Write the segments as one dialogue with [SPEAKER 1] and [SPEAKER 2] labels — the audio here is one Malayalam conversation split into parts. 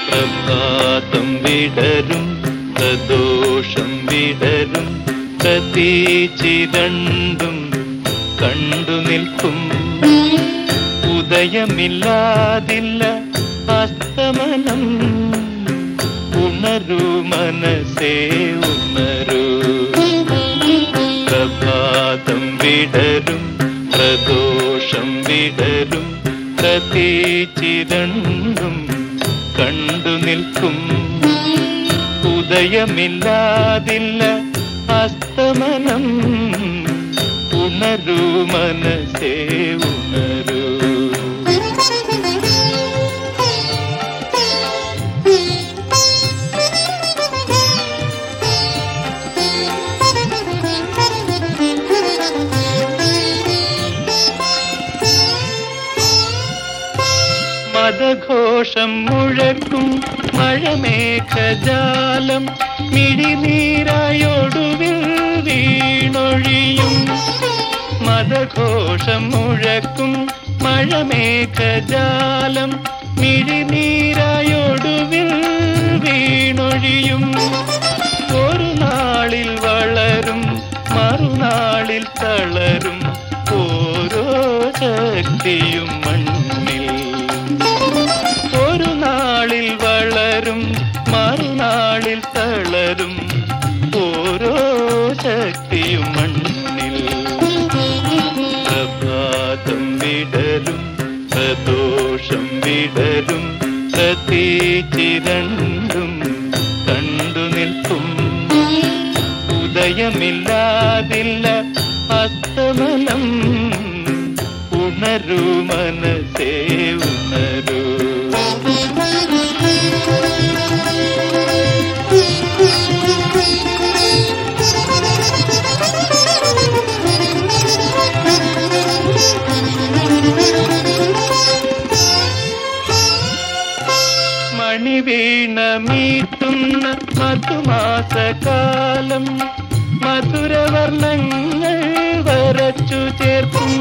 [SPEAKER 1] പ്രഭാതം വിടരും പ്രദോഷം വിടരും പ്രതീചിരണ്ടും കണ്ടു നിൽക്കും ഉദയമില്ലാതില്ല അസ്തമനം ഉണരൂ മനസ്സേ ഉണരൂ പ്രഭാതം വിടരും പ്രദോഷം വിടരും പ്രതീചിരണ്ടും കണ്ടു നിൽക്കും ഉദയമില്ലാതില്ല അസ്തമനം ഉണരൂ മനസ്സേ ഉണരൂ മതഘോഷം മുഴക്കും മഴമേഘജാലം മിഴിനീരായൊടുവിൽ വീണൊഴിയും മതഘോഷം മുഴക്കും മഴമേഘജാലം മിഴിനീരായൊടുവിൽ വീണൊഴിയും ഒരു നാളിൽ വളരും മറുനാളിൽ തളരും ഓരോ ശക്തിയും മണ്ണിൽ ഒരു നാളിൽ വളരും മറുനാളിൽ തളരും ഓരോ ശക്തിയും മണ്ണിൽ പ്രഭാതം വിടരും പ്രദോഷം വിടരും പ്രതീചിരണ്ടും കണ്ടു നിൽക്കും ഉദയമില്ലാതില്ല അസ്തമനം ഉണരൂ മനസ്സേ ഉണരൂ മണിവീണമീട്ടുന്ന മധുമാസകാലം മധുരവർണ്ണങ്ങൾ വരച്ചു ചേർക്കും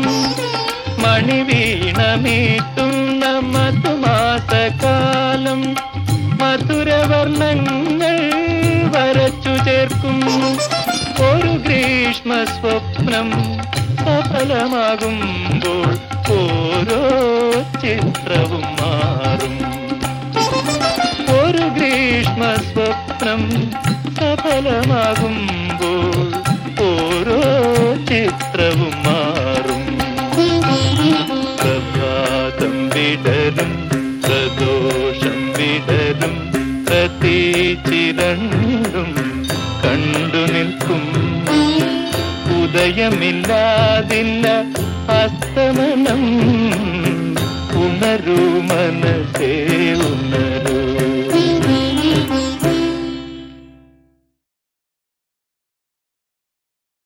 [SPEAKER 1] മണിവീണമീട്ടുന്ന മധുമാസകാലം മധുരവർണ്ണങ്ങൾ വരച്ചു ചേർക്കും ഒരു ഗ്രീഷ്മ സ്വപ്നം സഫലമാകുമ്പോൾ ഓരോ ചിത്രവും മാറും ഒരു ഗ്രീഷ്മ സ്വപ്നം സഫലമാകുമ്പോൾ ഓരോ ചിത്രവും മാറും പ്രഭാതം വിടരും പ്രദോഷം വിടരും പ്രതീചിരണ്ടും കണ്ടു നിൽക്കും ഉദയമില്ലാതില്ല അസ്തമനം ഉണരൂ മനസ്സേ ഉണരൂ